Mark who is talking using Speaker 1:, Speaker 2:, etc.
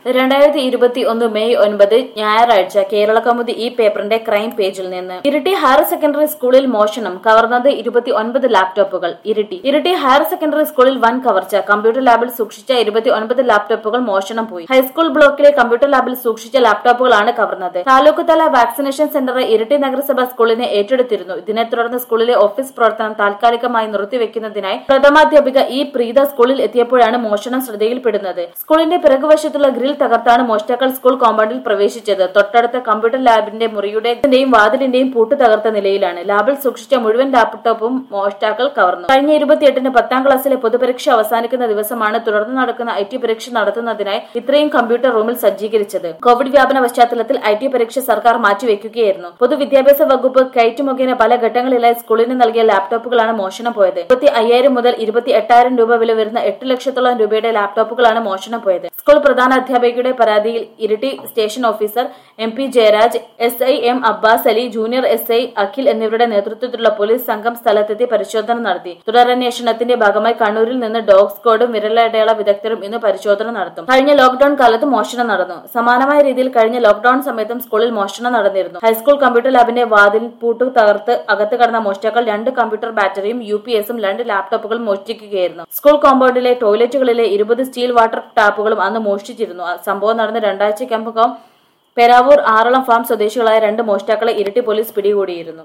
Speaker 1: രണ്ടായിരത്തി ഇരുപത്തി ഒന്ന് മെയ് ഒൻപത് ഞായറാഴ്ച കേരള കൗമുദി ഈ പേപ്പറിന്റെ ക്രൈം പേജിൽ നിന്ന് ഇരിട്ടി ഹയർ സെക്കൻഡറി സ്കൂളിൽ മോഷണം കവർന്നത് ഇരുപത്തി ഒൻപത് ലാപ്ടോപ്പുകൾ ഇരിട്ടി ഇരിട്ടി ഹയർ സെക്കൻഡറി സ്കൂളിൽ വൻ കവർച്ച കമ്പ്യൂട്ടർ ലാബിൽ സൂക്ഷിച്ച ഇരുപത്തി ഒൻപത് ലാപ്ടോപ്പുകൾ മോഷണം പോയി ഹൈസ്കൂൾ ബ്ലോക്കിലെ കമ്പ്യൂട്ടർ ലാബിൽ സൂക്ഷിച്ച ലാപ്ടോപ്പുകളാണ് കവർന്നത് താലൂക്ക് തല വാക്സിനേഷൻ സെന്റർ ഇരിട്ടി നഗരസഭ സ്കൂളിനെ ഏറ്റെടുത്തിരുന്നു ഇതിനെ തുടർന്ന് സ്കൂളിലെ ഓഫീസ് പ്രവർത്തനം താൽക്കാലികമായി നിർത്തിവെക്കുന്നതിനായി പ്രഥമാധ്യാപിക ഇ പ്രീത സ്കൂളിൽ എത്തിയപ്പോഴാണ് മോഷണം ശ്രദ്ധയിൽപ്പെടുന്നത് സ്കൂളിന്റെ പിറകുവശത്തുള്ള ഗ്രിൽ തകർത്താണ് മോഷ്ടാക്കൾ സ്കൂൾ കോമ്പൗണ്ടിൽ പ്രവേശിച്ചത് തൊട്ടടുത്ത കമ്പ്യൂട്ടർ ലാബിന്റെ മുറിയുടെ വാതിലിന്റെയും പൂട്ട് തകർത്ത നിലയിലാണ് ലാബിൽ സൂക്ഷിച്ച മുഴുവൻ ലാപ്ടോപ്പും മോഷ്ടാക്കൾ കവർന്നു കഴിഞ്ഞ ഇരുപത്തിയെട്ടിന് പത്താം ക്ലാസ്സിലെ പൊതുപരീക്ഷ അവസാനിക്കുന്ന ദിവസമാണ് തുടർന്ന് നടക്കുന്ന ഐ ടി പരീക്ഷ നടത്തുന്നതിനായി ഇത്രയും കമ്പ്യൂട്ടർ റൂമിൽ സജ്ജീകരിച്ചത് കോവിഡ് വ്യാപന പശ്ചാത്തലത്തിൽ ഐ ടി പരീക്ഷ സർക്കാർ മാറ്റിവെക്കുകയായിരുന്നു പൊതുവിദ്യാഭ്യാസ വകുപ്പ് കയറ്റ് മുഖേന പല ഘട്ടങ്ങളിലായി സ്കൂളിന് നൽകിയ ലാപ്ടോപ്പുകളാണ് മോഷണം പോയത് ഇരുപത്തി അയ്യായിരം മുതൽ ഇരുപത്തി എട്ടായിരം രൂപ വില വരുന്ന എട്ട് ലക്ഷത്തോളം രൂപയുടെ ലാപ്ടോപ്പുകളാണ് മോഷണം പോയത് സ്കൂൾ പ്രധാന അധ്യാപികയുടെ പരാതിയിൽ Iritty station officer M P Jayaraj S I M Abbas Ali junior S I Akhil എന്നിവരുടെ നേതൃത്വത്തിലുള്ള പോലീസ് സംഘം സ്ഥലത്തെത്തി പരിശോധന നടത്തി തുടരന്വേഷണത്തിന്റെ ഭാഗമായി കണ്ണൂരിൽ നിന്ന് ഡോഗ് സ്ക്വാഡും വിരലടയാള വിദഗ്ധരും ഇന്ന് പരിശോധന നടത്തും കഴിഞ്ഞ ലോക്ഡൌൺ കാലത്ത് മോഷണം നടന്നു സമാനമായ രീതിയിൽ കഴിഞ്ഞ ലോക്ഡൌൺ സമയത്തും സ്കൂളിൽ മോഷണം നടന്നിരുന്നു ഹൈസ്കൂൾ കമ്പ്യൂട്ടർ ലാബിന്റെ വാതിൽ പൂട്ടു തകർത്ത് അകത്ത് കടന്ന മോഷ്ടാക്കൾ രണ്ട് കമ്പ്യൂട്ടർ ബാറ്ററിയും യു പി എസും രണ്ട് ലാപ്ടോപ്പുകളും മോഷ്ടിക്കുകയായിരുന്നു സ്കൂൾ കോമ്പൗണ്ടിലെ ടോയ്ലറ്റുകളിലെ ഇരുപത് സ്റ്റീൽ വാട്ടർ ടാപ്പുകളും അന്ന് മോഷ്ടിച്ചിരുന്നു സംഭവം നടന്ന രണ്ടാഴ്ചക്കകം പെരാവൂർ ആറളം ഫാം സ്വദേശികളായ രണ്ട് മോഷ്ടാക്കളെ ഇരിട്ടി പോലീസ് പിടികൂടിയിരുന്നു